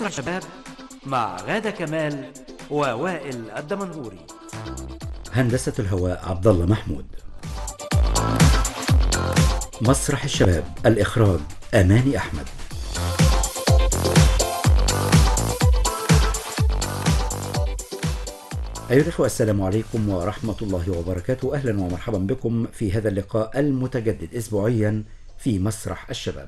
مسرح شباب مع غادة كمال ووائل الدمنهوري هندسة الهواء عبد الله محمود مسرح الشباب الإخراج أماني أحمد أيها الأخوة السلام عليكم ورحمة الله وبركاته أهلا ومرحبا بكم في هذا اللقاء المتجدد أسبوعيا في مسرح الشباب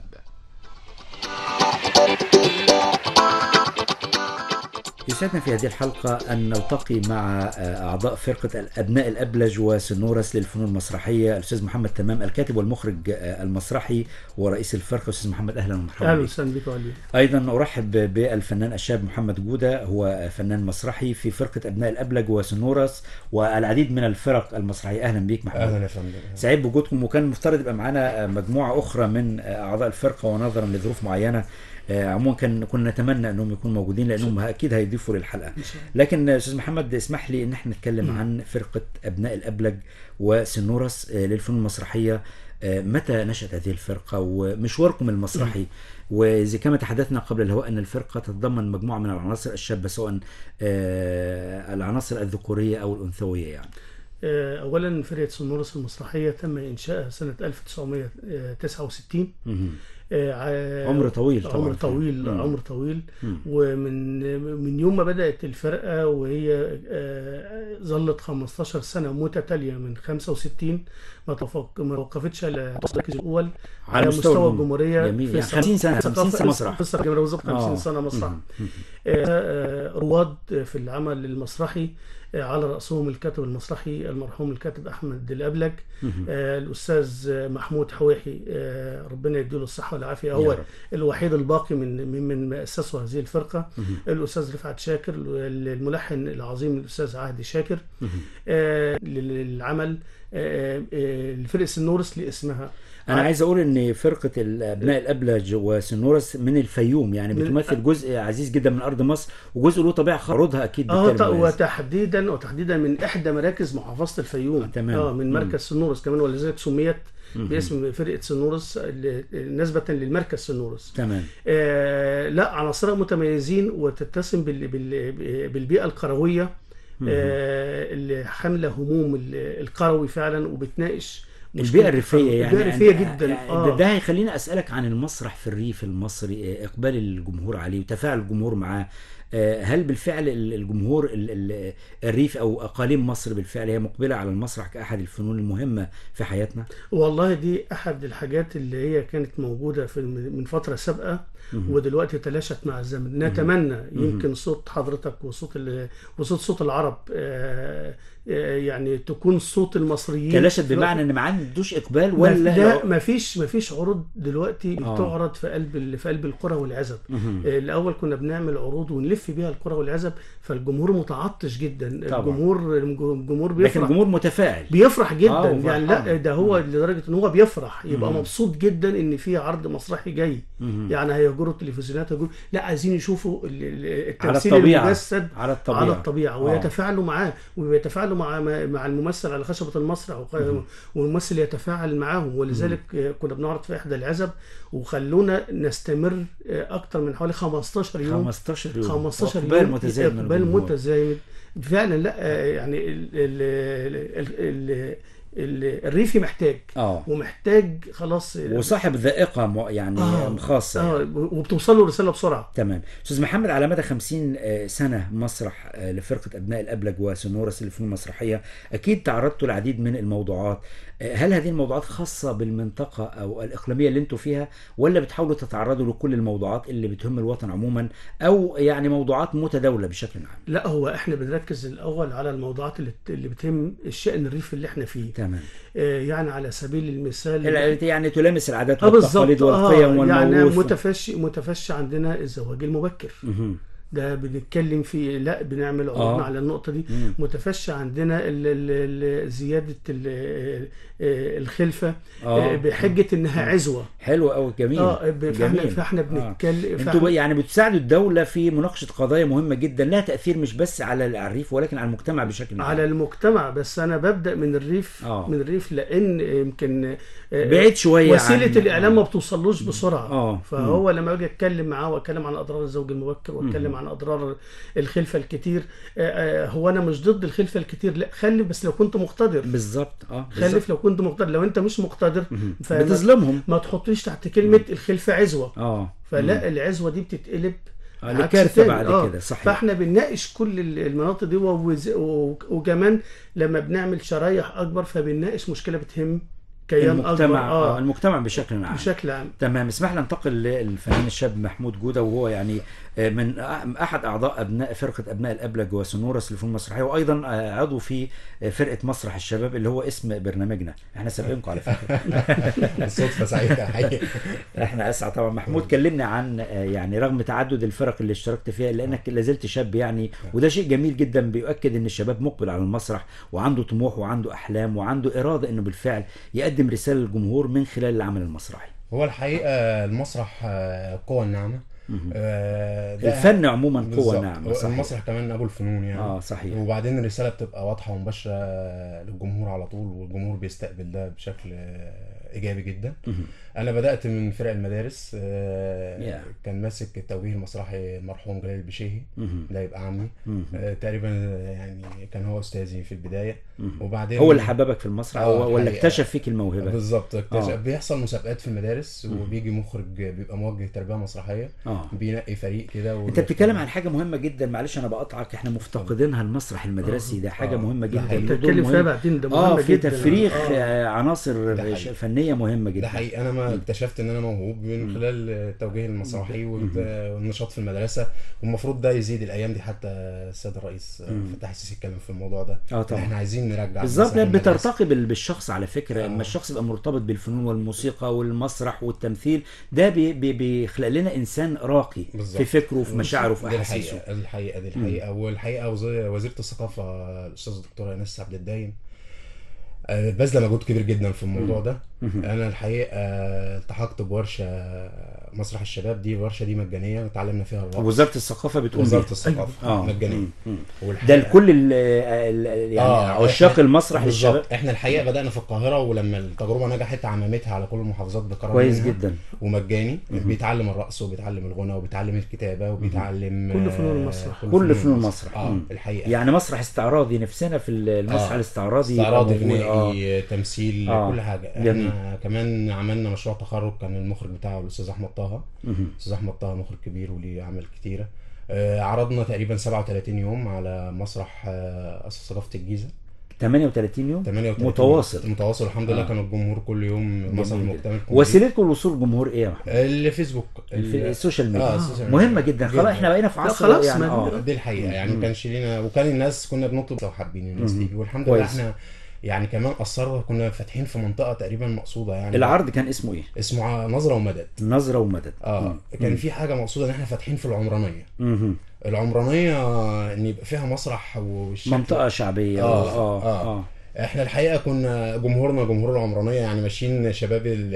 يسعدنا في هذه الحلقة أن نلتقي مع أعضاء فرقة أبناء الأبلج وسنورس للفنون المسرحية الأستاذ محمد تمام الكاتب والمخرج المسرحي ورئيس الفرقة أستاذ محمد أهلا ومرحبا اهلا بك. وسهلا بك علي أيضا أرحب بالفنان الشاب محمد جودة هو فنان مسرحي في فرقة أبناء الأبلج وسنورس والعديد من الفرق المسرحية أهلا بيك محمد اهلا يا فندم سعيد بوجودكم وكان مفترض يبقى معانا مجموعة أخرى من أعضاء الفرقة ونظرا لظروف معينة آه، عموما كان كنا نتمنى انهم يكونوا موجودين لانهم اكيد هيضيفوا للحلقه لكن آه، استاذ محمد اسمح لي ان احنا نتكلم عن فرقه ابناء الابلج وسنورس آه، للفنون المسرحيه آه، متى نشأت هذه الفرقة ومشواركم المسرحي وإذا كما تحدثنا قبل الهواء أن الفرقة تتضمن مجموعة من العناصر الشابة سواء آه، العناصر الذكورية أو الأنثوية يعني آه، اولا فرقه سنورس المسرحيه تم انشائها سنه 1969 مهم. آه، ع- عمر طويل طبعا عمر طويل مم. عمر طويل مم. ومن من يوم ما بدات الفرقه وهي آه، ظلت 15 سنه متتاليه من 65 ما توفق- ما توقفتش على المركز الاول على مستوى الجمهوريه جميل. في يعني الثقافة- 50 سنة- في 50 سنة الثقافة- مسرح. في الثقافة بالظبط 50 آه. سنه مسرح مم. مم. آه، آه، رواد في العمل المسرحي آه، على رأسهم الكاتب المسرحي المرحوم الكاتب أحمد الأبلج آه، الأستاذ محمود حويحي آه، ربنا يديله الصحة والعافية يا هو رب. الوحيد الباقي من من من أسسوا هذه الفرقة الأستاذ رفعت شاكر الملحن العظيم الأستاذ عهدي شاكر آه، للعمل آه، آه، لفرقة النورس لاسمها انا عايز اقول ان فرقه ابناء الابلج وسنورس من الفيوم يعني من- بتمثل جزء عزيز جدا من ارض مصر وجزء له طبيعه خارضها اكيد اه بالتالي ط- مميز. وتحديدا وتحديدا من احدى مراكز محافظه الفيوم آه، تمام. اه من مم. مركز سنورس كمان ولذلك سميت باسم فرقه سنورس ل- نسبه للمركز سنورس تمام آه لا عناصرها متميزين وتتسم بال بال بالبيئه القرويه آه اللي حامله هموم ال- القروي فعلا وبتناقش البيئه مشكلة الريفيه القروي. يعني البيئه الريفيه يعني- جدا يعني اه ده هيخليني اسالك عن المسرح في الريف المصري آه، اقبال الجمهور عليه وتفاعل الجمهور معاه آه، هل بالفعل ال- الجمهور ال- ال- الريف او اقاليم مصر بالفعل هي مقبله على المسرح كاحد الفنون المهمه في حياتنا والله دي احد الحاجات اللي هي كانت موجوده في من فتره سابقه ودلوقتي تلاشت مع الزمن نتمنى يمكن صوت حضرتك وصوت ال- وصوت صوت العرب آه، آه، يعني تكون صوت المصريين تلاشت في بمعنى ان ما عندوش اقبال ما- ولا لا ما فيش ما فيش عروض دلوقتي آه. بتعرض في قلب ال- في قلب القرى والعزب مهم. آه، الاول كنا بنعمل عروض ونلف بيها القرى والعزب فالجمهور متعطش جدا طبعا. الجمهور الجمهور لكن بيفرح الجمهور متفاعل بيفرح جدا آه، يعني وفرحان. لا ده هو لدرجه ان هو بيفرح يبقى مبسوط جدا ان في عرض مسرحي جاي يعني هيهجروا التلفزيونات هيهجروا لا عايزين يشوفوا ال- ال- التمثيل الطبيعة. المجسد على الطبيعة. على الطبيعه آه. ويتفاعلوا معاه ويتفاعلوا مع مع الممثل على خشبه المسرح وق- والممثل يتفاعل معاهم ولذلك آه، كنا بنعرض في احدى العزب وخلونا نستمر آه، اكتر من حوالي 15 يوم 15 يوم 15 اقبال يوم متزايد من اقبال الجمهور. متزايد فعلا لا آه، يعني ال ال ال ال ال الريفي محتاج اه ومحتاج خلاص وصاحب ذائقه م- يعني آه. خاصه يعني. اه وبتوصل له رساله بسرعه تمام استاذ محمد على مدى 50 آه، سنه مسرح آه، لفرقه ابناء الابلج وسنورس للفنون المسرحيه اكيد تعرضتوا للعديد من الموضوعات آه، هل هذه الموضوعات خاصه بالمنطقه او الاقليميه اللي انتوا فيها ولا بتحاولوا تتعرضوا لكل الموضوعات اللي بتهم الوطن عموما او يعني موضوعات متداوله بشكل عام لا هو احنا بنركز الاول على الموضوعات اللي اللي بتهم الشأن الريفي اللي احنا فيه تمام آه يعني على سبيل المثال الع- يعني تلامس العادات اه بالظبط والتقاليد اه والقيم يعني والموروث متفشي متفشي عندنا الزواج المبكر مهم. ده بنتكلم في لا بنعمل عروضنا آه. على النقطه دي مم. متفشى عندنا ال ال ال زياده ال الخلفه آه. بحجه انها عزوه حلو قوي جميل اه ب- فاحنا جميل. فاحنا آه. بنتكلم انتوا بقى يعني بتساعدوا الدولة في مناقشة قضايا مهمة جدا لها تأثير مش بس على الريف ولكن على المجتمع بشكل عام على المجتمع بس انا ببدا من الريف آه. من الريف لان يمكن آه، بعيد شوية وسيله عن- الاعلام ما بتوصلوش بسرعه آه. فهو لما اجي اتكلم معاه واتكلم عن اضرار الزوج المبكر واتكلم عن اضرار الخلفه الكتير آه، آه، هو انا مش ضد الخلفه الكتير لا خلف بس لو كنت مقتدر بالظبط اه بالظبط. خلف لو كنت مقتدر لو انت مش مقتدر فما بتظلمهم ما تحطليش تحت كلمه الخلفه عزوه اه فلا العزوه دي بتتقلب آه، عكس لكارثة تاني. بعد آه. كده، صحيح. فاحنا بنناقش كل ال- المناطق دي ووز- و- وكمان لما بنعمل شرايح اكبر فبنناقش مشكله بتهم كيان اكبر المجتمع آه. اه المجتمع بشكل عام بشكل عام تمام اسمح لي انتقل للفنان الشاب محمود جوده وهو يعني آه، من أ- احد اعضاء ابناء فرقه ابناء الابلج وسنورس للفنون المسرحيه وايضا آه، عضو في آه، فرقه مسرح الشباب اللي هو اسم برنامجنا احنا سابقينكم على فكره الصدفه سعيده حقيقي احنا اسعد طبعا محمود كلمنا عن آه، يعني رغم تعدد الفرق اللي اشتركت فيها لانك لازلت شاب يعني وده شيء جميل جدا بيؤكد ان الشباب مقبل على المسرح وعنده طموح وعنده احلام وعنده اراده انه بالفعل يقدم رساله للجمهور من خلال العمل المسرحي هو الحقيقه المسرح آه، قوه الناعمه آه، ده الفن عموما قوه بالظبط. ناعمه صحيح المسرح كمان ابو الفنون يعني اه صحيح وبعدين الرساله بتبقى واضحه ومباشره للجمهور على طول والجمهور بيستقبل ده بشكل آه، ايجابي جدا انا بدات من فرق المدارس آه، Yeah. كان ماسك التوجيه المسرحي المرحوم جلال البشيهي مهم. ده يبقى عمي مهم. آه، تقريبا يعني كان هو استاذي في البدايه وبعدين هو اللي حببك في المسرح آه، هو- ولا الحقيقة. اكتشف فيك الموهبه بالظبط اكتشف آه. بيحصل مسابقات في المدارس وبيجي مخرج بيبقى موجه تربيه مسرحيه اه بينقي فريق كده انت بتتكلم عن حاجه مهمه جدا معلش انا بقطعك احنا مفتقدينها المسرح المدرسي ده حاجه آه. مهمه ده جدا حقيقي. له دور تتكلم فيها مهم. بعدين ده اه مهم في جدا تفريغ آه. آه، عناصر ده حقيقي. فنيه مهمه جدا ده حقيقي انا ما اكتشفت ان انا موهوب من خلال التوجيه المسرحي والت- والنشاط في المدرسه والمفروض ده يزيد الايام دي حتى السيد الرئيس فتح السيسي اتكلم في الموضوع ده آه طبعا. احنا عايزين نرجع بالظبط المسرح لأن المدرسي. بترتقي بال- بالشخص على فكره اما الشخص يبقى مرتبط بالفنون والموسيقى والمسرح والتمثيل ده بي بي بيخلق لنا انسان راقي بالظبط. في فكره وفي مشاعره وفي دي احاسيسه الحقيقه الحقيقه دي الحقيقه والحقيقه وزي- وزيره الثقافه الاستاذ الدكتوره ايناس عبد الدايم آه، باذله مجهود كبير جدا في الموضوع ده انا الحقيقه آه، التحقت بورشه مسرح الشباب دي الورشه دي مجانيه وتعلمنا فيها الرقص وزاره الثقافه بتقوم وزاره بيها. الثقافه آه. مجانيه مم. مم. والحقيقة- ده لكل ال- ال- يعني آه، عشاق إحنا- المسرح بالظبط. للشباب احنا الحقيقه بدانا في القاهره ولما التجربه نجحت عممتها على كل المحافظات بكرم كويس منها. جدا ومجاني بيتعلم الرقص وبيتعلم الغنى وبيتعلم الكتابه وبيتعلم كل فنون آه، المسرح. كل فنون المسرح. اه مم. الحقيقه يعني مسرح استعراضي نفسنا في المسرح آه. الاستعراضي يبقى استعراض موجود. آه. غنائي تمثيل آه. كل حاجه جميل. احنا كمان عملنا مشروع تخرج كان المخرج بتاعه الاستاذ احمد طه مهم. الاستاذ احمد طه مخرج كبير وليه اعمال كتيره آه، عرضنا تقريبا 37 يوم على مسرح آه، قصر ثقافه الجيزه 38 يوم 38 متواصل متواصل الحمد لله آه. كان الجمهور كل يوم مسرح جميل جدا. مكتمل كوميدي. وسيلتكم للوصول للجمهور ايه يا محمد؟ الفيسبوك الف- ال- السوشيال ميديا اه السوشيال ميديا. مهمه جدا خلاص جداً. احنا بقينا في لا عصر خلاص، يعني ما- اه دي الحقيقه يعني ما كانش لينا وكان الناس كنا بنطلب لو حابين الناس مم. تيجي والحمد لله كويس. احنا يعني كمان اثرنا كنا فاتحين في منطقه تقريبا مقصوده يعني العرض كان اسمه ايه؟ اسمه ع- نظره ومدد نظره ومدد اه كان في حاجه مقصوده ان احنا فاتحين في العمرانيه مهم. العمرانيه ان يبقى فيها مسرح والشكل منطقه شعبيه آه، اه اه, آه. آه. احنا الحقيقه كنا جمهورنا جمهور العمرانيه يعني ماشيين شباب ال-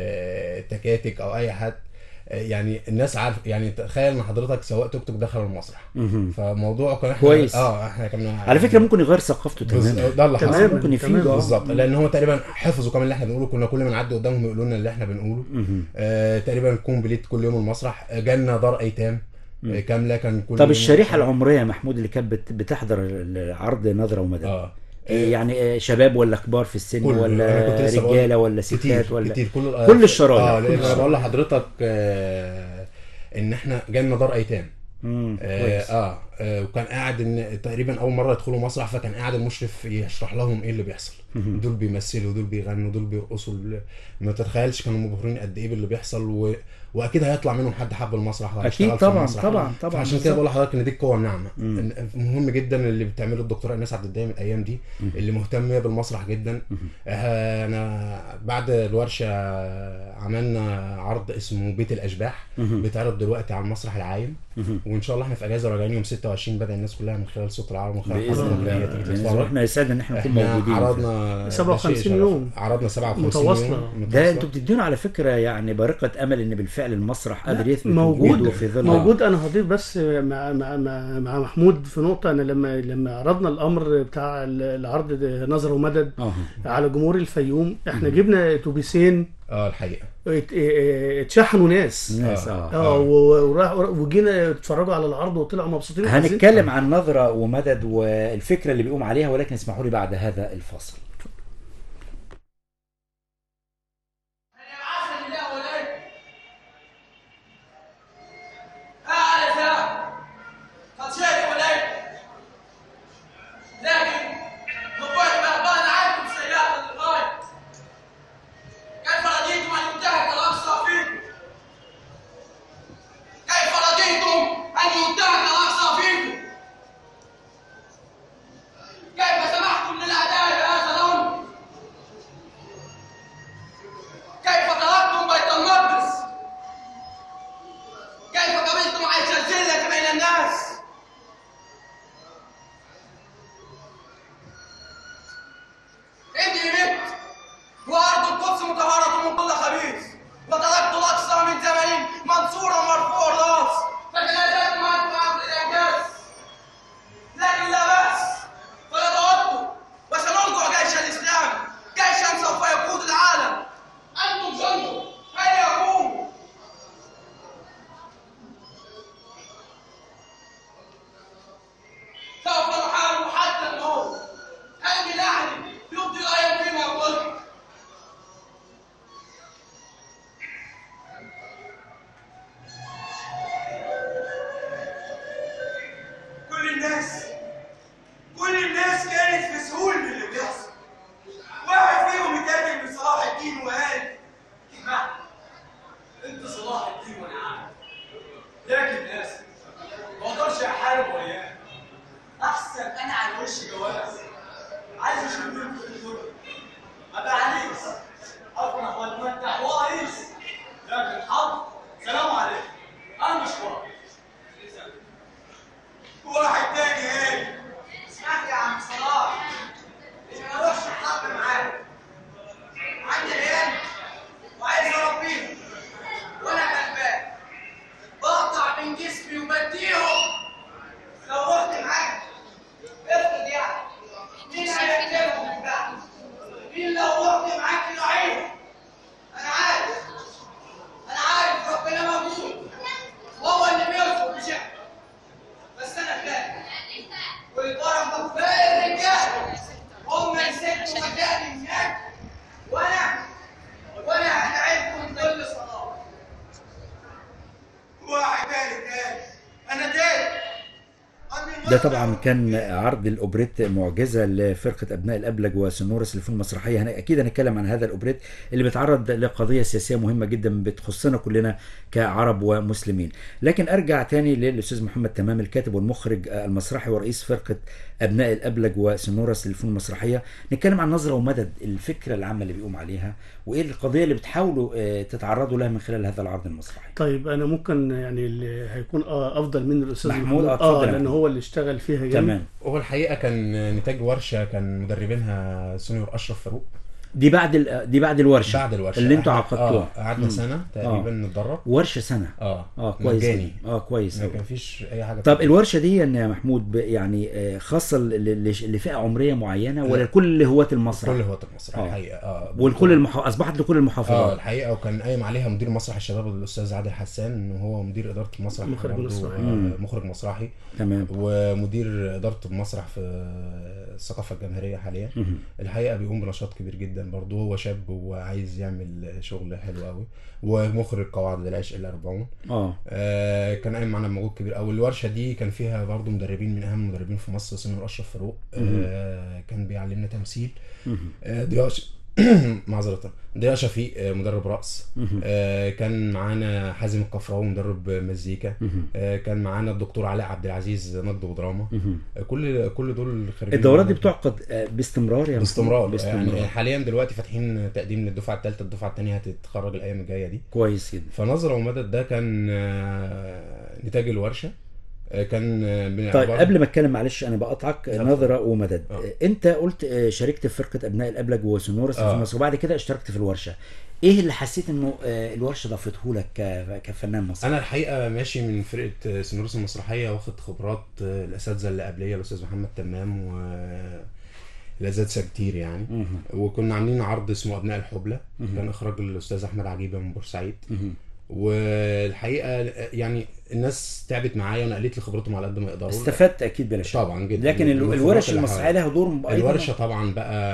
التكاتك او اي حد يعني الناس عارف يعني تخيل ان حضرتك سواق توك توك دخل المسرح مهم. فموضوع كان احنا كويس. اه احنا كنا على فكره ممكن يغير ثقافته بز- تماما ده اللي حصل تمام. ممكن يفيد تمام. آه. بالظبط لان هو تقريبا حفظوا كمان اللي احنا بنقوله كنا كل ما نعدي قدامهم يقولوا لنا اللي احنا بنقوله مهم. آه تقريبا كومبليت كل يوم المسرح آه، جالنا دار ايتام آه كامله كان كل طب يوم- الشريحه العمريه يا محمود اللي كانت بت- بتحضر العرض نظره ومدد اه إيه يعني آه، شباب ولا كبار في السن كله. أنا كنت ولا لسه بقول- رجاله ولا ستات كتير ولا كتير كل كل الشرايح. اه كل لان انا الشرايح. بقول لحضرتك آه ان احنا جالنا دار ايتام مم. آه, كويس اه آه، وكان قاعد ان تقريبا اول مره يدخلوا مسرح فكان قاعد المشرف يشرح لهم ايه اللي بيحصل دول بيمثلوا دول بيغنوا دول بيرقصوا دول- ما تتخيلش كانوا مبهورين قد ايه باللي بيحصل و... واكيد هيطلع منهم حد حب المسرح وهيشتغل أكيد في طبعاً، المسرح. طبعاً، طبعاً، عشان كده بالظبط. بقول لحضرتك ان دي القوه الناعمه إن- مهم جدا اللي بتعمله الدكتوره ايناس عبد الدايم الايام دي اللي مهتمه بالمسرح جدا آه، انا بعد الورشه عملنا عرض اسمه بيت الاشباح بيتعرض دلوقتي على المسرح العايم وان شاء الله احنا في اجازه راجعين يوم 26 بدا الناس كلها من خلال صوت العرب ومن خلال باذن حضرتك الله إن هي تيجي بإذن الله. تتفرج. احنا يسعدنا ان احنا نكون احنا موجودين عرضنا ده 57 شيء شرف. يوم. عرضنا 57 متواصلة. يوم ده انتوا بتدينا على فكره يعني بارقه امل ان بالفعل المسرح قادر يثبت موجود وجوده في ظل موجود انا هضيف بس مع مع مع, مع محمود في نقطه انا لما لما عرضنا الامر بتاع العرض ده نظر ومدد اه على جمهور الفيوم احنا جبنا اتوبيسين اه الحقيقه ات- اه- اتشحنوا ناس الناس آه. اه اه و- وراح وجينا اتفرجوا على العرض وطلعوا مبسوطين هنتكلم عن نظره ومدد والفكره اللي بيقوم عليها ولكن اسمحوا لي بعد هذا الفاصل يبعثني الله وليك أعرف يا قد شئت وليك لكن نبوت مهبان عنكم سيئات للغاية كيف رضيتم أن ينتهك الأقصى فيكم كيف رضيتم أن ينتهك الأقصى فيكم كيف سمحتم للأعداء بهذا الأمر كيف تركتم بيت المقدس كيف قبلتم عيش الذلة بين الناس إني مت وأرض القدس مطهرة من كل خبيث وتركت الأقصى من زمن منصورا مرفوع الرأس فتنازلت معكم عبر الإعجاز لكن لا بأس فقد عدت وسنرجع جيش الإسلام جيشا سوف يقود العالم أنتم جندوا أين يقوم سوف نحارب حتى الموت هل من أحد يبدي رأيا فيما قلت كل الناس كل الناس كانت في سهول من اللي بيحصل واحد فيهم يتقابل من صلاح الدين وقال اسمع انت صلاح الدين وانا عارف لكن ناس ما اقدرش احارب وياه احسن انا على وش جواز عايز اشوف من كل دول ابقى عريس افرح واتمتع وعريس لكن حظ سلام عليكم انا مش فاضي واحد تاني قال اسمعني يا عم صلاح مش هروحش الحرب معاك عندي عيال وعايز اربيهم وانا غلبان بقطع من جسمي وبديهم لو رحت معاك افرض يعني مين هيقتلهم من بعد مين لو رحت معاك يراعيهم انا عارف انا عارف ربنا موجود وهو اللي بيرزق مش احنا بس انا فاهم والبركه في باقي الرجاله هم يسدوا مكاني هناك وانا وانا هدعيكم كل صلاه واحد تاني تاني انا تاني ده طبعا كان عرض الاوبريت معجزه لفرقه ابناء الابلج وسنورس اللي في المسرحيه هن... اكيد هنتكلم عن هذا الاوبريت اللي بيتعرض لقضيه سياسيه مهمه جدا بتخصنا كلنا كعرب ومسلمين لكن ارجع تاني للاستاذ محمد تمام الكاتب والمخرج المسرحي ورئيس فرقه ابناء الابلج وسنورس اللي في المسرحيه نتكلم عن نظره ومدد الفكره العامه اللي بيقوم عليها وايه القضيه اللي بتحاولوا آه، تتعرضوا لها من خلال هذا العرض المسرحي طيب انا ممكن يعني اللي هيكون اه افضل من الاستاذ محمود، آه، اه اتفضل يا لان محمود. هو اللي اشتغل فيها جامد تمام هو الحقيقه كان نتاج ورشه كان مدربينها سونيور اشرف فاروق دي بعد ال... دي بعد الورشه بعد الورشه اللي انتوا إحنا- عقدتوها اه قعدنا سنه تقريبا نتدرب ورشه سنه اه اه كويس مجاني اه كويس ما أوي. كان فيش اي حاجه طب الورشه دي يا محمود ب- يعني آه، خاصه ل- ل- لفئه عمريه معينه ولا لكل هواة المسرح كل هواة المسرح آه. الحقيقه اه والكل المح... اصبحت لكل اه المحافظات الحقيقه وكان قايم عليها مدير مسرح الشباب الاستاذ عادل حسان وهو مدير اداره المسرح مخرج برضه، مسرحي. آه، مخرج مسرحي تمام ومدير اداره المسرح في الثقافه الجماهيريه حاليا الحقيقه بيقوم بنشاط كبير جدا جدا برضه هو شاب وعايز يعمل شغل حلو قوي ومخرج قواعد العشق الأربعون اه آه كان قايم معانا بمجهود كبير قوي الورشه دي كان فيها برضه مدربين من اهم المدربين في مصر سمير اشرف فاروق آه كان بيعلمنا تمثيل آه ضياء ش- معذرة ضياء شفيق آه، مدرب رقص آه كان معانا حازم القفراوي مدرب مزيكا آه كان معانا الدكتور علاء عبد العزيز نقد ودراما آه كل كل دول خريجين الدورات دي بتعقد آه، باستمرار يا باستمرار باستمرار يعني حاليا دلوقتي فاتحين تقديم للدفعه الثالثه الدفعه الثانيه هتتخرج الايام الجايه دي كويس جدا فنظرة ومدد ده كان آه، نتاج الورشة آه، كان آه، من طيب عبارة- قبل ما اتكلم معلش انا بقطعك اتفضل. نظره ومدد آه. انت قلت آه، شاركت في فرقه ابناء الابلج وسنورس في آه. مصر وبعد كده اشتركت في الورشه ايه اللي حسيت انه آه، الورشه ضافته لك ك- كفنان مصري انا الحقيقه ماشي من فرقه آه، سنورس المسرحيه واخد خبرات آه، الاساتذه اللي قبليه الاستاذ محمد تمام و الاساتذه كتير يعني مهم. وكنا عاملين عرض اسمه ابناء الحبلى مهم. كان اخراج الاستاذ احمد عجيبه من بورسعيد مهم. والحقيقه يعني الناس تعبت معايا ونقلت لي خبرتهم على قد ما يقدروا استفدت اكيد بلا شك طبعا جدا لكن ال- من الورش الخبرات اللي المسرحيه حواليا. لها دور ايضا الورشه طبعا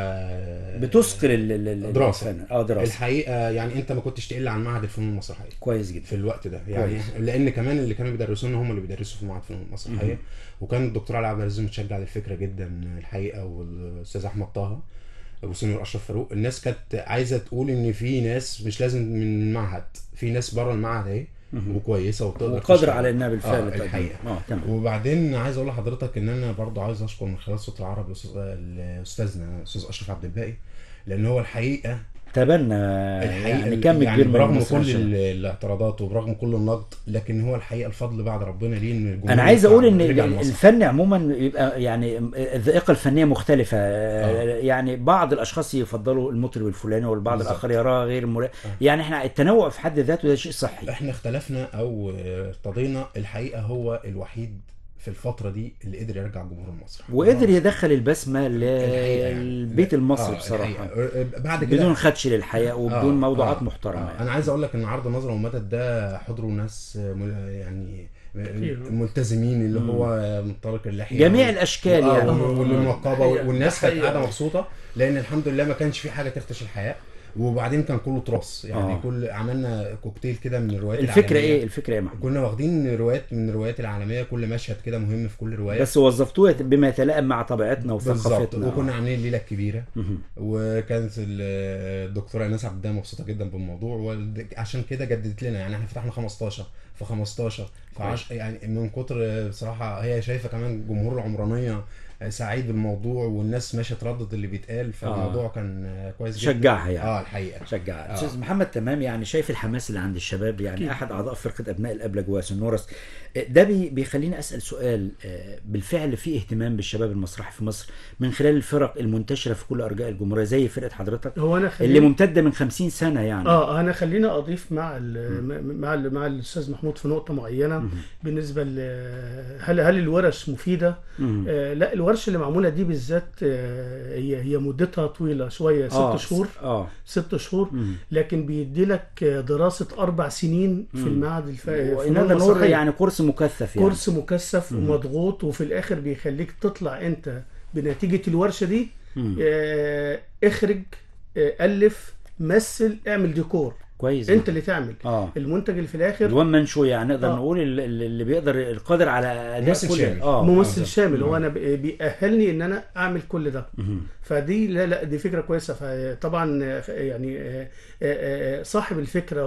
بقى بتثقل ال- ال- ال- دراسة. الفن. اه دراسه الحقيقه يعني انت ما كنتش تقل عن معهد الفنون المسرحيه كويس جدا في الوقت ده يعني كويس. لان كمان اللي كانوا بيدرسونا هم اللي بيدرسوا في معهد الفنون المسرحيه وكان الدكتور علي عبد العزيز متشجع للفكره جدا الحقيقه والاستاذ احمد طه وسمير اشرف فاروق الناس كانت عايزه تقول ان في ناس مش لازم من المعهد في ناس بره المعهد اهي وكويسه وتقدر وقادر تشتغل. على انها بالفعل آه تقدم. الحقيقه اه تمام وبعدين عايز اقول لحضرتك ان انا برضو عايز اشكر من خلال صوت العرب الأستاذ- الاستاذنا الاستاذ اشرف عبد الباقي لان هو الحقيقه تبنى الحقيقه يعني كم يعني كبير من برغم المسرح كل الشباب. ال- الاعتراضات وبرغم كل النقد لكن هو الحقيقه الفضل بعد ربنا ليه ان الجمهور انا عايز اقول ان رجع ال- لمصر. الفن عموما يبقى يعني الذائقه الفنيه مختلفه آه. يعني بعض الاشخاص يفضلوا المطرب الفلاني والبعض بالظبط. الاخر يراه غير مرا... يعني احنا التنوع في حد ذاته ده شيء صحي احنا اختلفنا او ارتضينا الحقيقه هو الوحيد في الفتره دي اللي قدر يرجع جمهور المسرح وقدر يدخل البسمه الحقيقة يعني. للبيت المصري آه، بصراحه الحقيقة. بعد كده بدون خدش للحياه وبدون آه، موضوعات آه، محترمه آه. يعني. انا عايز اقول لك ان عرض نظره ومدد ده حضروا ناس مل- يعني كتير. ملتزمين اللي هو منطلق اللحيه جميع الاشكال آه، يعني والنقابه حقيقة. والناس كانت حقيقة. قاعده مبسوطه لان الحمد لله ما كانش في حاجه تخدش الحياه وبعدين كان كله تراث يعني آه. كل عملنا كوكتيل كده من الروايات الفكره العالمية. ايه الفكره ايه يا محمود كنا واخدين روايات من الروايات العالميه كل مشهد كده مهم في كل روايه بس وظفتوها بما يتلائم مع طبيعتنا بالظبط وثقافتنا وكنا عاملين الليله الكبيره مهم. وكانت ال- الدكتوره ايناس عبد الدايم مبسوطه جدا بالموضوع وعشان كده جددت لنا يعني احنا فتحنا 15 في 15 في 10 يعني من كتر بصراحه هي شايفه كمان جمهور العمرانيه سعيد بالموضوع والناس ماشيه تردد اللي بيتقال فالموضوع كان كويس جدا شجعها يعني. اه الحقيقه شجع آه. استاذ محمد تمام يعني شايف الحماس اللي عند الشباب يعني أكيد. احد اعضاء فرقه ابناء الابلج وسنورس ده بي بيخليني اسال سؤال آه، بالفعل في اهتمام بالشباب المسرحي في مصر من خلال الفرق المنتشره في كل ارجاء الجمهوريه زي فرقه حضرتك هو انا اللي خليني ممتده من 50 سنه يعني اه انا خليني اضيف مع ال مع ال مع الاستاذ محمود في نقطه معينه بالنسبه ل هل هل الورش مفيده؟ مم. آه لا الورش اللي معموله دي بالذات آه هي هي مدتها طويله شويه ست آه، شهور اه ست شهور مم. لكن بيدي لك دراسه اربع سنين في المعهد الف... وإن الفنون هذا نور المسرحية. يعني كورس مكثف يعني كورس مكثف ومضغوط وفي الاخر بيخليك تطلع انت بنتيجه الورشه دي مم. آه اخرج آه الف مثل اعمل ديكور كويس انت جدا. اللي تعمل اه المنتج اللي في الاخر الوان من شو يعني نقدر آه. نقول ال- ال- اللي بيقدر القادر على اداء ممثل كل شامل. اه ممثل آه. شامل هو انا بي- بيأهلني ان انا اعمل كل ده مهم. فدي لا لا دي فكره كويسه فطبعا آه، يعني آه، آه، آه، صاحب الفكره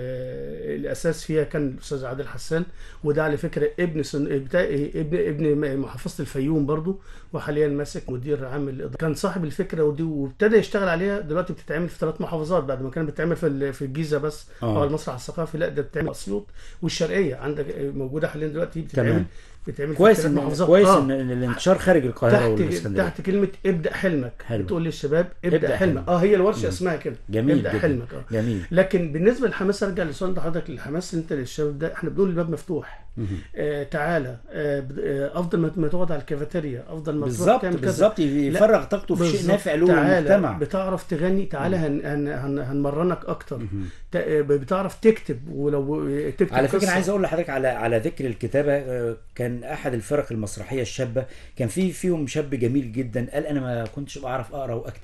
والاساس فيها كان الاستاذ عادل حسان وده على فكره ابن سن... بتاع ابن ابن محافظه الفيوم برضو وحاليا ماسك مدير عام الاداره كان صاحب الفكره ودي وابتدى يشتغل عليها دلوقتي بتتعمل في ثلاث محافظات بعد ما كانت بتتعمل في ال- في الجيزه بس آه. او المسرح الثقافي لا ده بتتعمل اسيوط والشرقيه عندك موجوده حاليا دلوقتي بتتعمل تمام. بتتعمل في كويس الثلاث ان محافظات كويس آه. ان إن الانتشار خارج القاهره تحت والاسكندريه تحت كلمه ابدا حلمك حلو. بتقول للشباب ابدا, ابدأ حلمك حلمك. اه هي الورشه اسمها كده جميل ابدا جدا. حلمك اه جميل لكن بالنسبه للحماس ارجع لسؤال ده حضرتك الحماس اللي انت للشباب ده احنا بنقول الباب مفتوح مهم. آه تعالى آه بد- آه افضل ما ما تقعد على الكافيتيريا افضل ما تروح بالظبط تعمل كذا. بالظبط يفرغ طاقته في شيء بالظبط. نافع له تعالى للمجتمع بتعرف تغني تعالى هن هن هن هنمرنك اكتر ت- آه، بتعرف تكتب ولو تكتب على فكره قصة. عايز اقول لحضرتك على على ذكر الكتابه آه، كان احد الفرق المسرحيه الشابه كان في فيهم شاب جميل جدا قال انا ما كنتش بعرف اقرا واكتب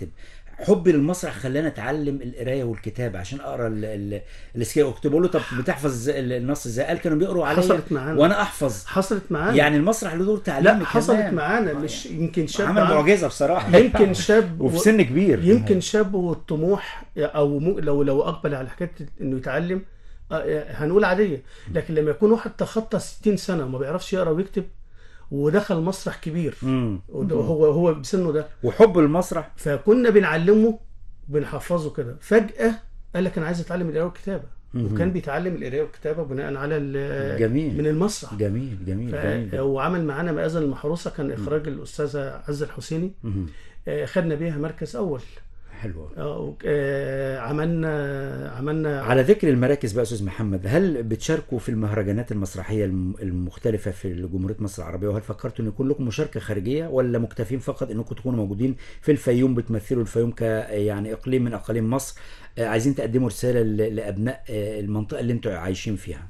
حبي للمسرح خلاني اتعلم القرايه والكتابه عشان اقرا ال- ال- السكيل كنت بقول له طب بتحفظ ال- النص ازاي قال كانوا بيقروا عليا حصلت معانا. وانا احفظ حصلت معانا يعني المسرح له دور تعليمي لا حصلت كمان. معانا آه، مش يمكن شاب عمل عن- معجزه بصراحه يمكن شاب وفي و- سن كبير يمكن شاب والطموح او مو لو لو اقبل على حكايه انه يتعلم آه، هنقول عاديه لكن لما يكون واحد تخطى 60 سنه وما بيعرفش يقرا ويكتب ودخل مسرح كبير مم. وده- هو هو بسنه ده وحب المسرح فكنا بنعلمه بنحفظه كده فجاه قال لك انا عايز اتعلم القراءه والكتابه وكان بيتعلم القراءه والكتابه بناء على ال- جميل. من المسرح جميل جميل جميل ف- وعمل معانا مآذن المحروسه كان اخراج الاستاذه عزه الحسيني مم. آه، خدنا بيها مركز اول حلوه آه، وك- آه، عملنا عملنا على ذكر المراكز بقى استاذ محمد هل بتشاركوا في المهرجانات المسرحيه الم- المختلفه في جمهوريه مصر العربيه وهل فكرتوا ان يكون لكم مشاركه خارجيه ولا مكتفين فقط انكم تكونوا موجودين في الفيوم بتمثلوا الفيوم ك يعني اقليم من اقاليم مصر آه، عايزين تقدموا رساله ل- لابناء آه، المنطقه اللي انتوا عايشين فيها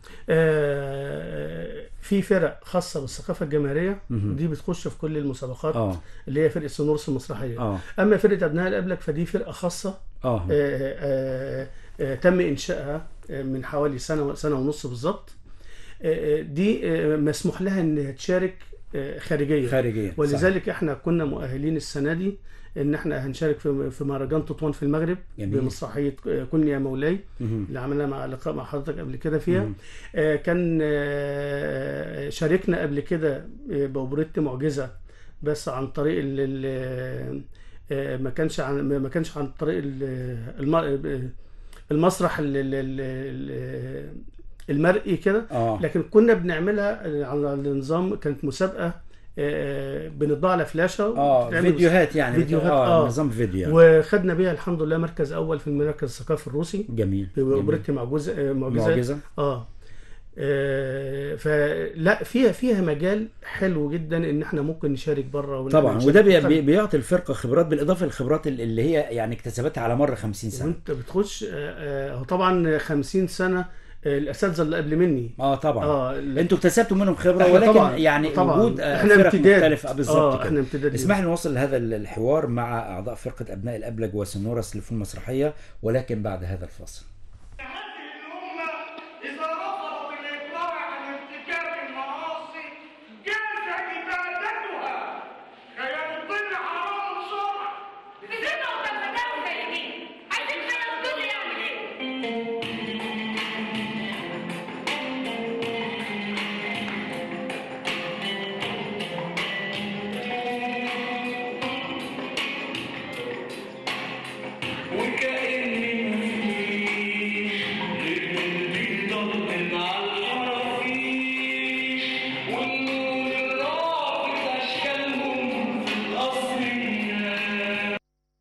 آه، في فرق خاصه بالثقافه الجماهيريه دي بتخش في كل المسابقات اه اللي هي فرقه سنورس المسرحيه اه اما فرقه ابناء الابلك فدي فرقه خاصه اه آه، آه، آه، تم انشائها آه، من حوالي سنه سنه ونص بالظبط آه، آه، دي آه، مسموح لها انها تشارك آه، خارجيا خارجيه ولذلك احنا كنا مؤهلين السنه دي ان احنا هنشارك في في مهرجان تطوان في المغرب جميل. بمسرحيه كن يا مولاي مهم. اللي عملنا مع لقاء مع حضرتك قبل كده فيها آه، كان آه، شاركنا قبل كده آه، باوبريت معجزه بس عن طريق ال ال- آه، ما كانش عن ما كانش عن طريق ال- الم- المسرح ال- ال- ال- المرئي كده اه لكن كنا بنعملها على النظام كانت مسابقه آه، بنطبعها على فلاشه اه وبتتعمل فيديوهات يعني فيديوهات، اه آه. نظام فيديو يعني. وخدنا بيها الحمد لله مركز اول في المركز الثقافي الروسي جميل جميل. باوبريت معجزه آه، معجزه معجزه اه آه، فلا فيها فيها مجال حلو جدا ان احنا ممكن نشارك بره طبعا وده بي بي- بيعطي الفرقه خبرات بالاضافه للخبرات ال- اللي هي يعني اكتسبتها على مر 50 سنه وانت بتخش آه، آه، هو طبعا 50 سنه آه، الاساتذه اللي قبل مني اه طبعا اه لا- انتوا اكتسبتوا منهم خبره إحنا ولكن طبعاً- يعني طبعاً. وجود آه، إحنا فرق امتداد. مختلفه آه، بالظبط اه كده احنا امتداد اسمح لي نوصل لهذا الحوار مع اعضاء فرقه ابناء الابلج وسنورس للفنون المسرحيه ولكن بعد هذا الفاصل هذه الأمة إذا رفضت الإقلاع عن ارتكاب المعاصي جاز إبادتها كيبطل حرام الشرع بزنا وتفداوا زي مين؟ عايزين حاجه الدنيا يعمل ايه؟ وكأني مفيش غير من بيطمن على الحرافيش والنور الرافض أشكالهم في الأصلية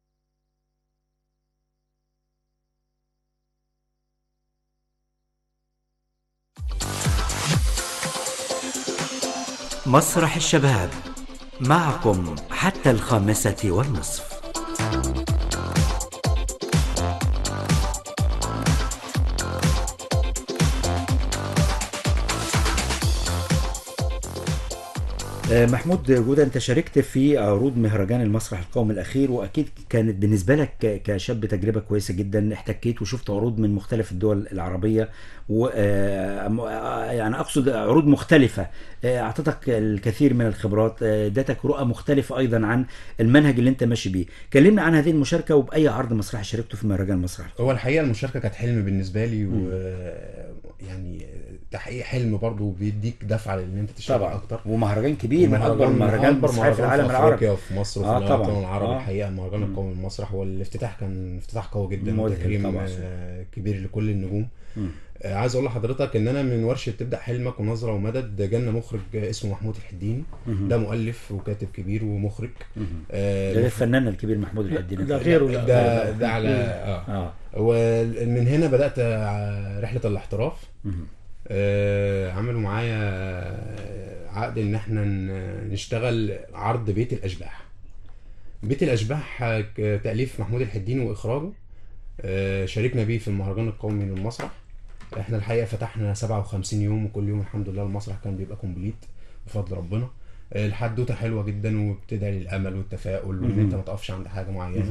مسرح الشباب معكم حتى الخامسة والنصف آه، محمود جودة انت شاركت في عروض مهرجان المسرح القومي الاخير واكيد كانت بالنسبه لك ك- كشاب تجربه كويسه جدا احتكيت وشفت عروض من مختلف الدول العربيه و آه، م- آه، يعني اقصد عروض مختلفه آه، اعطتك الكثير من الخبرات آه، ادتك رؤى مختلفه ايضا عن المنهج اللي انت ماشي بيه كلمنا عن هذه المشاركه وباي عرض مسرحي شاركته في مهرجان المسرح هو الحقيقه المشاركه كانت حلم بالنسبه لي و يعني تحقيق حلم برضو بيديك دفعه لان انت تشتغل طبعا اكتر كبير كبير من اكبر ومهرجان- المهرجانات أكبر المسرحيه في مهرجان العالم في العربي افريقيا وفي مصر وفي آه، طبعاً. الوطن العربي آه. الحقيقه المهرجان القومي للمسرح والافتتاح كان افتتاح قوي جدا مذهل وتكريم طبعاً. آه، كبير لكل النجوم آه، عايز اقول لحضرتك ان انا من ورشه تبدا حلمك ونظره ومدد جالنا مخرج اسمه محمود الحديني ده مؤلف وكاتب كبير ومخرج آه، ده الفنان الكبير محمود الحديني ده غيره لا ده ده على اه اه ومن هنا بدات ع- رحله الاحتراف آه، عملوا معايا آه، عقد ان احنا ن- نشتغل عرض بيت الاشباح بيت الاشباح آه، ك- تاليف محمود الحديني واخراجه آه، شاركنا بيه في المهرجان القومي للمسرح احنا الحقيقه فتحنا 57 يوم وكل يوم الحمد لله المسرح كان بيبقى كومبليت بفضل ربنا آه، الحدوته حلوه جدا وبتدعي للامل والتفاؤل وان انت ما تقفش عند حاجه معينه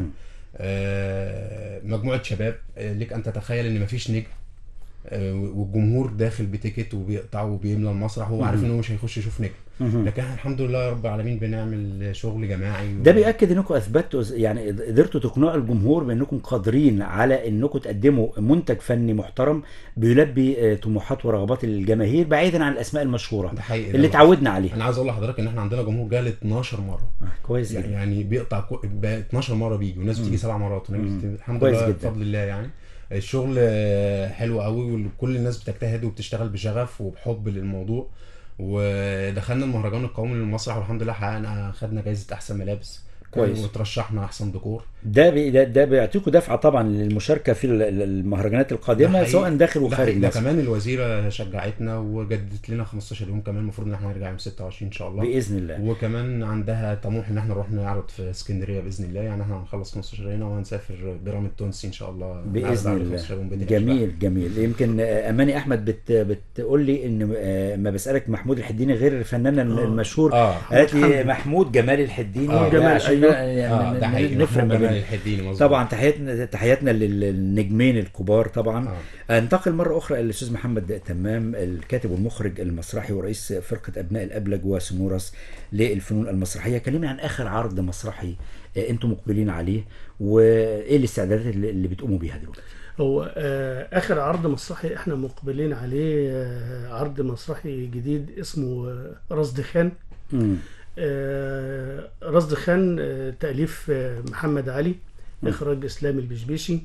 آه، مجموعه شباب آه، لك ان تتخيل ان مفيش نجم آه، والجمهور داخل بتيكت وبيقطع وبيملى المسرح وهو عارف ان هو مش هيخش يشوف نجم لكن احنا الحمد لله يا رب العالمين بنعمل شغل جماعي ده بيأكد انكم اثبتوا يعني قدرتوا تقنعوا الجمهور بانكم قادرين على انكم تقدموا منتج فني محترم بيلبي آه، طموحات ورغبات الجماهير بعيدا عن الاسماء المشهوره ده حقيقي اللي ده اتعودنا عليها انا عايز اقول لحضرتك ان احنا عندنا جمهور جال 12 مره آه، كويس جدا يعني بيقطع كو... بقى 12 مره بيجي وناس بتيجي سبع مرات وناس بتيجي... الحمد كويس لله جدا. بفضل الله يعني الشغل آه، حلو قوي وكل الناس بتجتهد وبتشتغل بشغف وبحب للموضوع ودخلنا المهرجان القومي للمسرح والحمد لله حققنا خدنا جايزه احسن ملابس كويس. وترشحنا احسن ديكور ده بي ده, ده بيعطيكم دفعه طبعا للمشاركه في ال- ال- المهرجانات ده القادمه حقيقي. سواء داخل ده وخارج حقيقي. ده مصر كمان الوزيره شجعتنا وجددت لنا 15 يوم كمان المفروض ان احنا نرجع يوم 26 ان شاء الله باذن الله وكمان عندها طموح ان احنا نروح نعرض في اسكندريه باذن الله يعني احنا هنخلص 15 هنا وهنسافر برام التونسي ان شاء الله نعرض باذن على الله 15 يوم بإذن الله. جميل جميل يمكن آه، اماني احمد بت بتقول لي ان آه، ما بسالك محمود الحديني غير الفنان المشهور اه قالت لي محمد. محمود جمال الحديني آه. ده جمال، عشان أيوه. يعني اه ده ن- حقيقي نفرق محمود ما جمال بين الحديني مظبوط طبعا تحياتنا تحياتنا للنجمين الكبار طبعا آه. انتقل مره اخرى للاستاذ محمد تمام الكاتب والمخرج المسرحي ورئيس فرقه ابناء الابلج وسنورس للفنون المسرحيه كلمنا عن اخر عرض مسرحي آه، انتم مقبلين عليه وايه الاستعدادات اللي اللي بتقوموا بيها دلوقتي هو آه، اخر عرض مسرحي احنا مقبلين عليه آه، عرض مسرحي جديد اسمه آه، رصد خان مم. آه، رصد خان آه، تأليف آه، محمد علي إخراج إسلام البشبيشي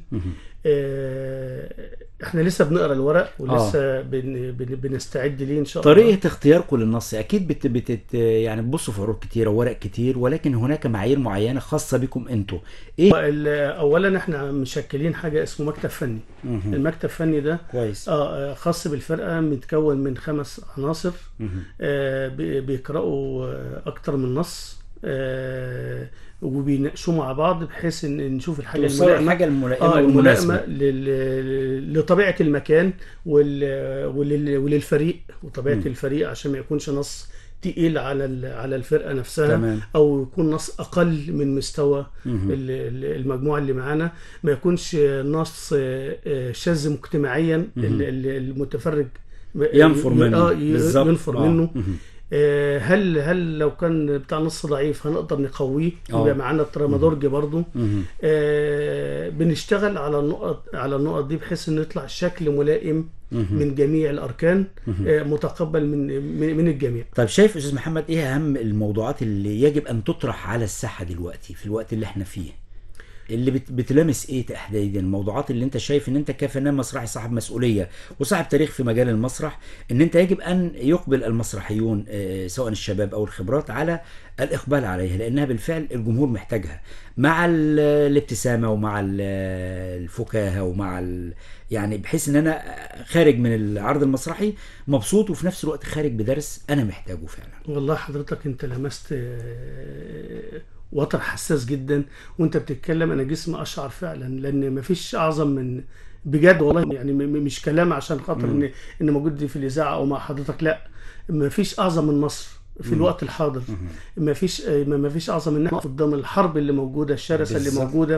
آه، إحنا لسه بنقرا الورق ولسه بن بن بنستعد ليه إن شاء الله طريقه اختياركم للنص اكيد بت بت يعني بتبصوا في عروض كتيره وورق كتير ولكن هناك معايير معينه خاصه بكم انتوا ايه ال- أولا إحنا مشكلين حاجة اسمه مكتب فني مهم. المكتب الفني ده كويس آه آه، خاص بالفرقة متكون من خمس عناصر مهم. آه، بي- بيقرأوا آه، أكتر من نص آه، وبيناقشوا مع بعض بحيث ان نشوف الحاجه توصلوا الملائمه الحاجه الملائمه اه والمناسبه الملائمه لل- لطبيعه المكان وال- ولل- وللفريق وطبيعه مم. الفريق عشان ما يكونش نص تقيل على ال- على الفرقه نفسها تمام. او يكون نص اقل من مستوى مهم. ال- ال- المجموعه اللي معانا ما يكونش نص آه، آه، شاذ مجتمعيا مهم. ال- ال- المتفرج ينفر ي- منه اه ي- بالظبط. ينفر آه. منه مهم. آه، هل هل لو كان بتاع نص ضعيف هنقدر نقويه آه. يبقى معانا الترامادورج برضو مهم. آه، بنشتغل على النقط على النقط دي بحيث ان يطلع شكل ملائم مهم. من جميع الاركان آه، متقبل من من من الجميع طيب شايف استاذ محمد ايه اهم الموضوعات اللي يجب ان تطرح على الساحه دلوقتي في الوقت اللي احنا فيه اللي بت- بتلامس ايه تحديدا الموضوعات اللي انت شايف ان انت كفنان مسرحي صاحب مسؤوليه وصاحب تاريخ في مجال المسرح ان انت يجب ان يقبل المسرحيون آه، سواء الشباب او الخبرات على الاقبال عليها لانها بالفعل الجمهور محتاجها مع ال- الابتسامه ومع ال- الفكاهه ومع ال... يعني بحيث ان انا خارج من العرض المسرحي مبسوط وفي نفس الوقت خارج بدرس انا محتاجه فعلا والله حضرتك انت لمست آه، وتر حساس جدا وانت بتتكلم انا جسمي اشعر فعلا لان مفيش اعظم من بجد والله يعني م- م- مش كلام عشان خاطر ان ان موجود في الاذاعه او مع حضرتك لا مفيش اعظم من مصر في الوقت الحاضر مفيش آه، ما فيش اعظم من نقف قدام الحرب اللي موجوده الشرسه اللي بالظبط. موجوده آه،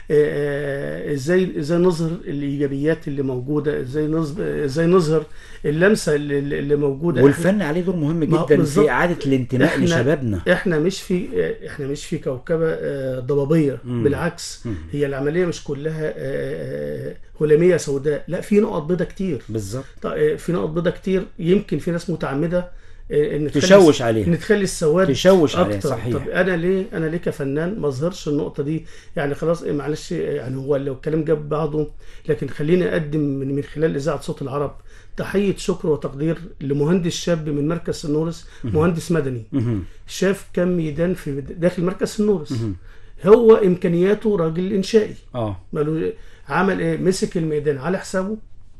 آه، ازاي ازاي نظهر الايجابيات اللي موجوده ازاي نظ- ازاي نظهر اللمسه اللي, اللي موجوده والفن عليه دور مهم ما هو جدا بالظبط. في اعاده الانتماء إحنا- لشبابنا احنا مش في احنا مش في كوكبه آه، ضبابيه مم. بالعكس مم. هي العمليه مش كلها آه، آه، هلاميه سوداء لا في نقط بيضاء كتير بالظبط ط- آه، في نقط بيضاء كتير يمكن في ناس متعمده آه، ان تخلي- تشوش عليها. ان تخلي السواد تشوش عليها، اكتر صحيح. طب انا ليه انا ليه كفنان ما اظهرش النقطه دي يعني خلاص إيه، معلش آه، يعني هو لو الكلام جاب بعضه لكن خليني اقدم من, من خلال اذاعه صوت العرب تحيه شكر وتقدير لمهندس شاب من مركز سنورس مهندس مدني مهم. شاف كم ميدان في داخل مركز سنورس هو امكانياته راجل انشائي اه ماله عمل ايه مسك الميدان على حسابه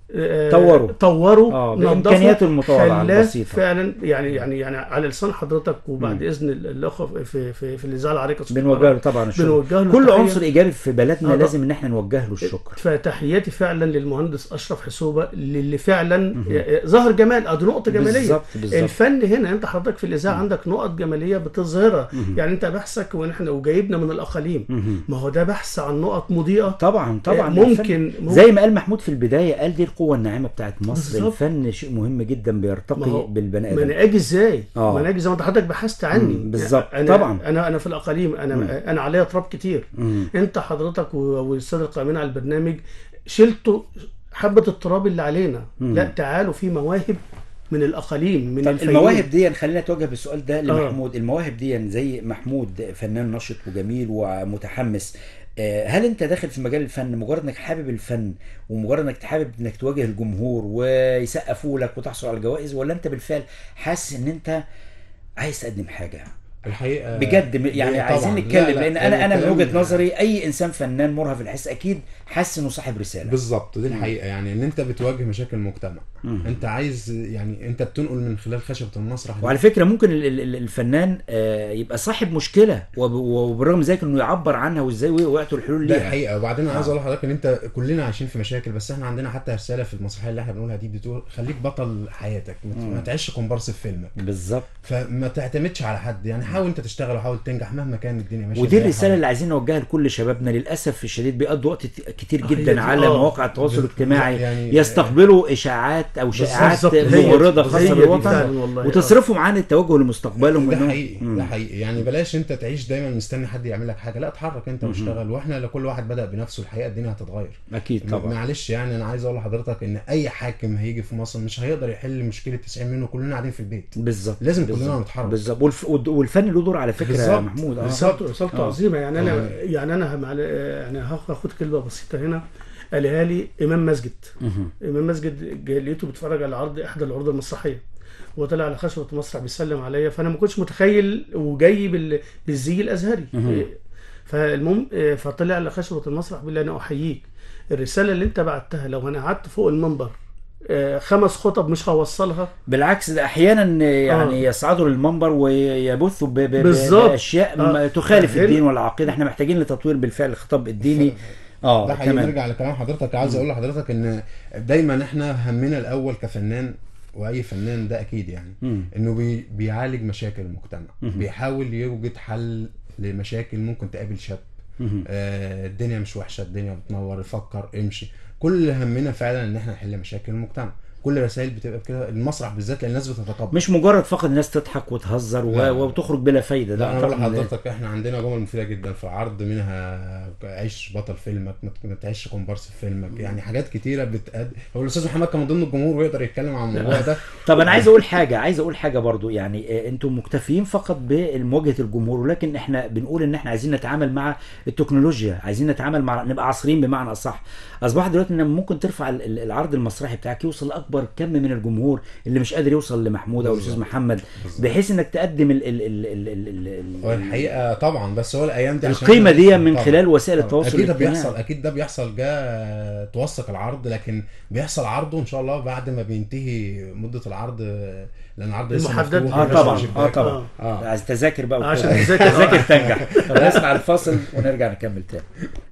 آه، طوروا. طوروا آه، نظفوا، بإمكانياته المتواضعة خلاه البسيطة. فعلا يعني يعني يعني على لسان حضرتك وبعد اذن ال- الاخوه في في في الاذاعه العريقه صوت بنوجه العرب. له طبعا الشكر بنوجه له كل تحية. عنصر ايجابي في بلدنا آه، لازم ان احنا نوجه له الشكر فتحياتي فعلا للمهندس اشرف حسوبه اللي فعلا ظهر جمال ادي نقطه جماليه بالظبط، بالظبط. الفن هنا انت حضرتك في الاذاعه عندك نقط جماليه بتظهرها يعني انت بحثك ونحن وجايبنا من الاقاليم ما هو ده بحث عن نقط مضيئه طبعا طبعا ممكن- الفن ممكن. زي ما قال محمود في البدايه قال دي القوه الناعمه بتاعت مصر بالظبط. الفن شيء مهم جدا ما بيرتقي هو بالبني ما ادم انا اجي ازاي؟ آه. ما انا اجي زي ما انت حضرتك بحثت عني مم، بالظبط. انا طبعا. انا انا في الاقاليم انا انا عليا تراب كتير مم. انت حضرتك و- والساده القائمين على البرنامج شلتوا حبه التراب اللي علينا لا تعالوا في مواهب من الاقاليم من طب الفيوم. المواهب دي خلينا نتوجه بالسؤال ده آه. لمحمود المواهب دي زي محمود فنان نشط وجميل ومتحمس آه، هل انت داخل في مجال الفن مجرد انك حابب الفن ومجرد انك حابب انك تواجه الجمهور ويسقفوا لك وتحصل على الجوائز ولا انت بالفعل حاسس ان انت عايز تقدم حاجه الحقيقه بجد م- يعني طبعاً. عايزين لا، نتكلم لا، لان انا انا من الكلام- وجهه نظري اي انسان فنان مرهف الحس اكيد حاسس انه صاحب رساله بالظبط دي الحقيقه يعني ان انت بتواجه مشاكل المجتمع انت عايز يعني انت بتنقل من خلال خشبه المسرح دي وعلى فكره ممكن ال- ال- ال- الفنان آه، يبقى صاحب مشكله وب- وبالرغم ذلك انه يعبر عنها وازاي وقته الحلول ده ليها حقيقه وبعدين انا عايز اقول لحضرتك ان انت كلنا عايشين في مشاكل بس احنا عندنا حتى رساله في المسرحيه اللي احنا بنقولها دي بتقول خليك بطل حياتك ما ت- ما تعيش كومبارس في فيلمك بالظبط فما تعتمدش على حد يعني حاول انت تشتغل وحاول تنجح مهما كان الدنيا ماشيه ودي إزاي الرساله حاول. اللي عايزين نوجهها لكل شبابنا للاسف الشديد بيقضوا وقت ت- كتير هي دي، جدا على آه. مواقع التواصل بال- الاجتماعي يعني- يستقبلوا اشاعات او شائعات بالظبط. هي دي- مغرضه هي خاصه دي فعلا بالوطن والله. وتصرفهم عن التوجه لمستقبلهم ده إنهم- حقيقي مم. ده حقيقي يعني بلاش انت تعيش دايما مستني حد يعمل لك حاجه لا اتحرك انت واشتغل واحنا لو كل واحد بدا بنفسه الحقيقه الدنيا هتتغير اكيد طبعا معلش يعني انا عايز اقول لحضرتك ان اي حاكم هيجي في مصر مش هيقدر يحل مشكله 90 منه كلنا قاعدين في البيت بالظبط لازم بالظبط. كلنا نتحرك. بالظبط والف... والفن له دور على فكره يا بالظبط. محمود اه رسالته رسالته آه. عظيمه يعني انا يعني انا مع يعني هاخد كلمه بسيطه هنا قالها لي امام مسجد امام مسجد جا- لقيته بيتفرج على عرض احدى العروض المسرحيه وطلع على خشبه المسرح بيسلم عليا فانا ما كنتش متخيل وجاي بال- بالزي الازهري إيه، فالمهم إيه، فطلع على خشبه المسرح بيقول لي انا احييك الرساله اللي انت بعتها لو انا قعدت فوق المنبر آه، خمس خطب مش هوصلها بالعكس ده احيانا يعني يصعدوا للمنبر ويبثوا ب... ب... ب... بالظبط. باشياء آه. ما تخالف هنا- الدين والعقيده احنا محتاجين لتطوير بالفعل الخطاب الديني اه ده حقيقي تمام نرجع لكلام حضرتك عايز اقول لحضرتك ان دايما احنا همنا الاول كفنان واي فنان ده اكيد يعني مم. انه بي بيعالج مشاكل المجتمع بيحاول يوجد حل لمشاكل ممكن تقابل شاب مهم. آه الدنيا مش وحشه الدنيا بتنور فكر امشي كل همنا فعلا ان احنا نحل مشاكل المجتمع كل رسائل بتبقى كده المسرح بالذات لان الناس بتتقبل مش مجرد فقط الناس تضحك وتهزر و... لا. وتخرج بلا فايده لا انا بقول طبعاً لحضرتك احنا عندنا جمل مفيده جدا في العرض منها عيش بطل فيلمك ما ت- ما تعيش كومبارس في فيلمك يعني حاجات كتيره بتأد هو الاستاذ محمد كان من ضمن الجمهور ويقدر يتكلم عن الموضوع ده طب انا عايز اقول حاجه عايز اقول حاجه برضو يعني آه، انتم مكتفيين فقط بمواجهه الجمهور ولكن احنا بنقول ان احنا عايزين نتعامل مع التكنولوجيا عايزين نتعامل مع نبقى عصريين بمعنى اصح اصبح دلوقتي ان ممكن ترفع ال- ال- العرض المسرحي بتاعك يوصل لاكبر كم من الجمهور اللي مش قادر يوصل لمحمود او الاستاذ محمد بحيث انك تقدم ال ال ال ال ال ال هو ال الحقيقه طبعا بس هو الايام دي عشان القيمه إحنا- دي من طبعاً. خلال وسائل طبعاً. التواصل اكيد ده الاجتماعي. بيحصل اكيد ده بيحصل جه توثق العرض لكن بيحصل عرضه ان شاء الله بعد ما بينتهي مده العرض لان العرض لسه المحدد. مفتوح اه ولسه طبعا مش اه شباك. طبعا اه عايز تذاكر بقى وكده. عشان تذاكر. تذاكر تنجح طب نسمع الفاصل ونرجع نكمل تاني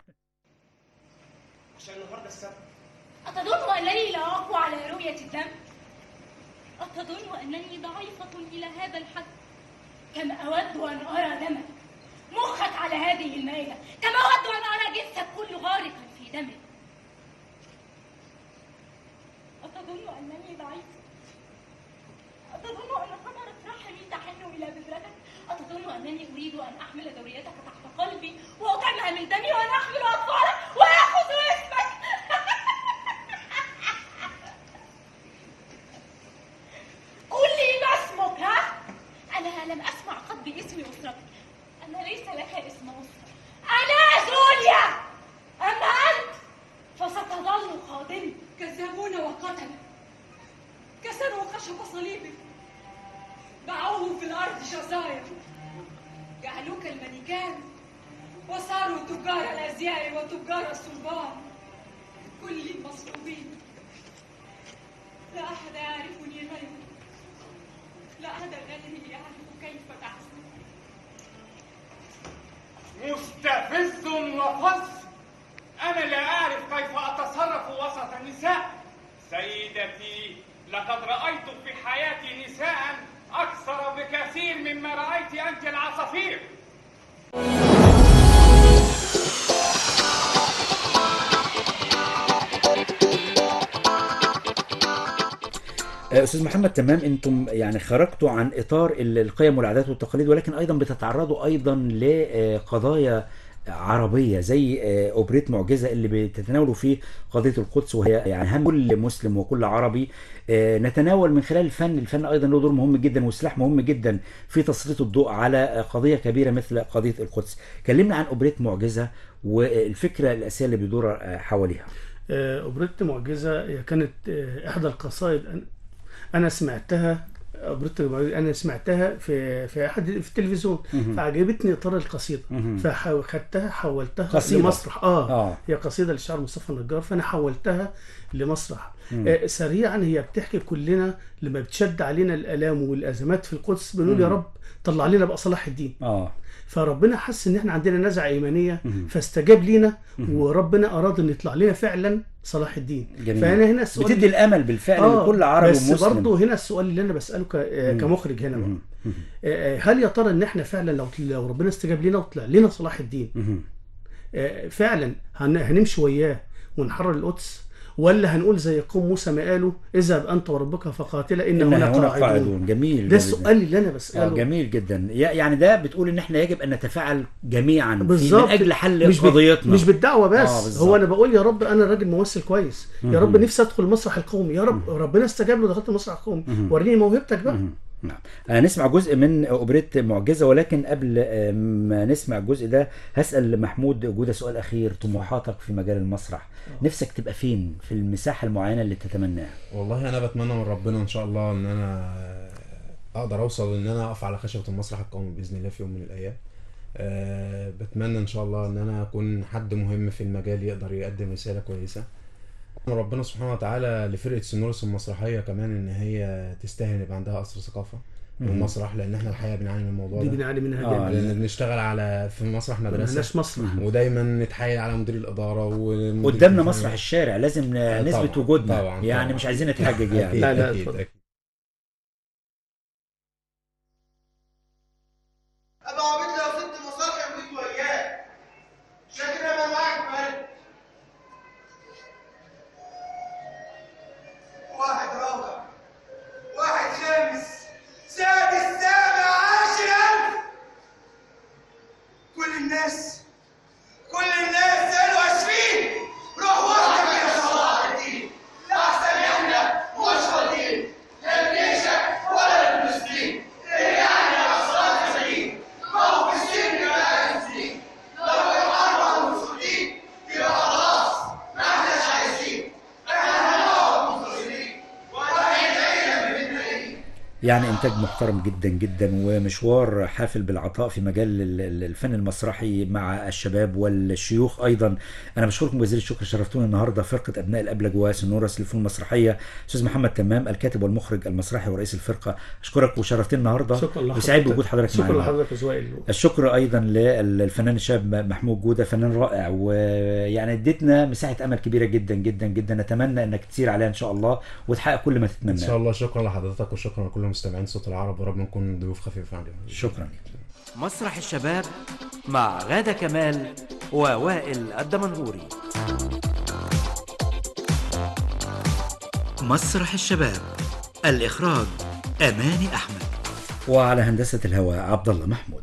عشان النهارده السبت أتظن أنني لا أقوى على رؤية الدم؟ أتظن أنني ضعيفة إلى هذا الحد؟ كم أود أن أرى دمك مخك على هذه المائدة كم أود أن أرى جثك كله غارقا في دمك أتظن أنني ضعيفة أتظن أن ثمرة رحمي تحن إلى بذرتك أتظن أنني أريد أن أحمل ذريتك تحت قلبي وأطعمها من دمي وأن أحمل أطفالك وآخذ اسمك قل لي ما اسمك ها؟ أنا لم أسمع قط باسم أسرتك أنا ليس لك اسم أسرة أنا زوليا أما أنت فستظل خادمي كذبون وقتلوا كسروا خشب صليبك باعوه في الأرض جزائر جعلوك الملكان وصاروا تجار الأزياء وتجار الصلبان كل المصلوبين لا أحد يعرفني غيرك لا أحد غيري يعرف كيف تحزن مستفز وفظ أنا لا أعرف كيف أتصرف وسط النساء سيدتي لقد رأيت في حياتي نساء أكثر بكثير مما رأيت أنت العصافير آه، استاذ محمد تمام انتم يعني خرجتوا عن اطار ال- القيم والعادات والتقاليد ولكن ايضا بتتعرضوا ايضا لقضايا عربيه زي آه، اوبريت معجزه اللي بتتناولوا فيه قضيه القدس وهي يعني هم كل مسلم وكل عربي آه، نتناول من خلال الفن الفن ايضا له دور مهم جدا وسلاح مهم جدا في تسليط الضوء على آه، قضيه كبيره مثل قضيه القدس كلمنا عن اوبريت معجزه والفكره الاساسيه اللي بيدور آه، حواليها آه، أوبريت معجزة هي كانت آه، إحدى القصائد أنا- أنا سمعتها أوبريت معجزة أنا سمعتها في في أحد في التلفزيون فعجبتني إطار القصيدة فخدتها حولتها قصيدة. لمسرح آه, آه. هي قصيدة للشاعر مصطفى النجار فأنا حولتها لمسرح آه سريعا هي بتحكي كلنا لما بتشد علينا الآلام والأزمات في القدس بنقول يا رب طلع لنا بقى صلاح الدين اه فربنا حس ان احنا عندنا نزعه ايمانيه فاستجاب لينا وربنا اراد ان يطلع لنا فعلا صلاح الدين جميل. فانا هنا السؤال بتدي الامل بالفعل آه لكل عربي بس ومسلم برضه هنا السؤال اللي انا بساله ك- آه، كمخرج هنا بقى آه، آه، هل يا ترى ان احنا فعلا لو لو ربنا استجاب لنا وطلع لنا صلاح الدين مهم. آه، فعلا هن- هنمشي وياه ونحرر القدس ولا هنقول زي قوم موسى ما قالوا اذهب انت وربك فقاتلا ان إن هنا هنا قاعدون قاعدون جميل ده جميل. السؤال اللي انا اه بساله جميل جدا يع- يعني ده بتقول ان احنا يجب ان نتفاعل جميعا في- بالظبط من اجل حل مش بال- قضيتنا مش بالدعوه بس آه، بالظبط. هو انا بقول يا رب انا راجل ممثل كويس يا رب نفسي ادخل المسرح القومي يا رب ربنا استجاب له دخلت المسرح القومي وريني موهبتك بقى نعم هنسمع جزء من اوبريت معجزه ولكن قبل آه، ما نسمع الجزء ده هسال محمود جوده سؤال اخير طموحاتك في مجال المسرح نفسك تبقى فين في المساحه المعينه اللي تتمناها والله انا بتمنى من ربنا ان شاء الله ان انا اقدر اوصل ان انا اقف على خشبه المسرح القومي باذن الله في يوم من الايام أه بتمنى ان شاء الله ان انا اكون حد مهم في المجال يقدر يقدم رساله كويسه ربنا سبحانه وتعالى لفرقه سنورس المسرحيه كمان ان هي تستاهل يبقى عندها قصر ثقافه والمسرح لان احنا الحقيقه بنعاني من الموضوع دي ده بنعاني منها آه، جامد لان بنشتغل على في مسرح ما مدرسه عندناش مسرح ودايما نتحايل على مدير الاداره ومدير قدامنا الفنية. مسرح الشارع لازم آه، نثبت طبعاً، وجودنا طبعاً، يعني طبعاً. مش عايزين نتحجج يعني أكيد لا، لا، أكيد اتفضل. أكيد. ابقى عبيط لو ست مصالح وجيت وياك مش لكن ابقى معاك مالك واحد رابع واحد خامس سادس سابع عاشر ألف كل الناس كل الناس قالوا عشرين روح وحدك يا صلاح الدين لا أحسن إحنا مش فاضيين لا بنيشك ولا بنسلين إيه يعني يا صلاح الدين ما هو في السن بقى سنين لو الحرب المسؤولين يبقى خلاص ما احناش عايزين احنا هنقعد منفصلين وهيدعينا بمثلين يعني انتاج محترم جدا جدا ومشوار حافل بالعطاء في مجال ال- ال- الفن المسرحي مع الشباب والشيوخ ايضا انا بشكركم جزيل الشكر شرفتونا النهارده فرقه ابناء الابلج وسنورس للفنون المسرحيه استاذ محمد تمام الكاتب والمخرج المسرحي ورئيس الفرقه اشكرك وشرفتنا النهارده شكرا لحضرتك وسعيد بوجود حضرتك شكرا معنا لحضرتك يا زوائل الشكر ايضا للفنان الشاب محمود جوده فنان رائع ويعني اديتنا مساحه امل كبيره جدا جدا جدا نتمنى انك تسير عليها ان شاء الله وتحقق كل ما ان تتمناه شاء الله شكرا لحضرتك وشكرا لكل مستمعين صوت العرب ورب نكون ضيوف خفيفه عليهم شكرا مسرح الشباب مع غادة كمال ووائل الدمنهوري مسرح الشباب الإخراج أماني أحمد وعلى هندسه الهواء عبد الله محمود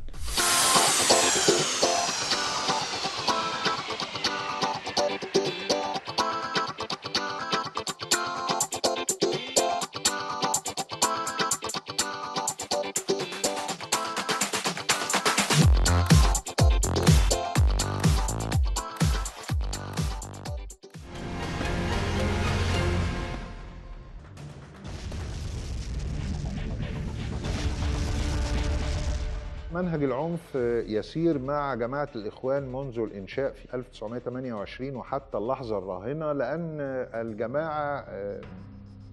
منهج العنف يسير مع جماعة الإخوان منذ الإنشاء في 1928 وحتى اللحظة الراهنة لأن الجماعة